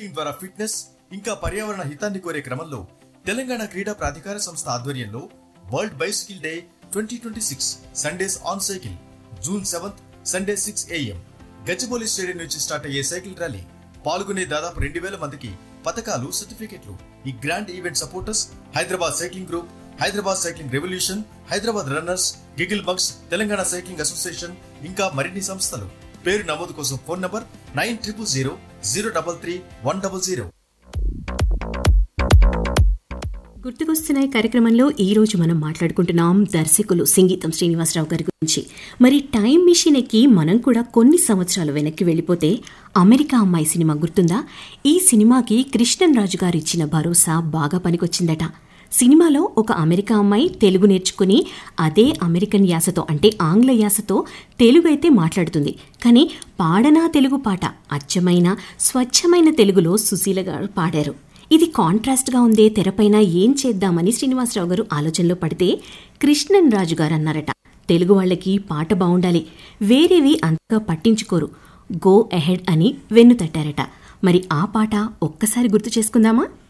cycling ద్వారా fitness ఇంకా పర్యావరణ హితాన్ని కోరే క్రమంలో తెలంగాణ క్రీడా ప్రాధికార సంస్థ ఆధ్వర్యంలో world bicycle day twenty twenty six Sundays on cycle June seventh Sunday six AM Gachibowli stadium నుంచి స్టార్ట్ అయ్యే సైకిల్ ర్యాలీ పాల్గొనే దాదాపు రెండు వేల మందికి పథకాలు సర్టిఫికెట్లు ఈ grand event supporters Hyderabad cycling group Hyderabad cycling revolution Hyderabad runners giggle bugs Telangana cycling association ఇంకా మరిన్ని సంస్థలు పేరు నమోదు కోసం phone number nine triple zero zero double three one double zero గుర్తుకొస్తున్నాయి కార్యక్రమంలో ఈ రోజు మనం మాట్లాడుకుంటున్నాం దర్శకులు సంగీతం శ్రీనివాసరావు గారి గురించి మరి టైం మిషన్ ఎక్కి మనం కూడా కొన్ని సంవత్సరాలు వెనక్కి వెళ్ళిపోతే అమెరికా అమ్మాయి సినిమా గుర్తుందా ఈ సినిమాకి కృష్ణన్ రాజు గారు ఇచ్చిన భరోసా బాగా పనికొచ్చిందట సినిమాలో ఒక అమెరికా అమ్మాయి తెలుగు నేర్చుకుని అదే అమెరికన్ యాసతో అంటే ఆంగ్ల యాసతో తెలుగు అయితే మాట్లాడుతుంది కానీ పాడనా తెలుగు పాట అచ్చమైన స్వచ్ఛమైన తెలుగులో సుశీల గారు పాడారు ఇది కాంట్రాస్ట్గా ఉందే తెరపైన ఏం చేద్దామని శ్రీనివాసరావు గారు ఆలోచనలో పడితే కృష్ణన్ రాజు గారు అన్నారట తెలుగు వాళ్ళకి పాట బాగుండాలి వేరేవి అంతగా పట్టించుకోరు గో ఎహెడ్ అని వెన్ను తట్టారట మరి ఆ పాట ఒక్కసారి గుర్తు చేసుకుందామా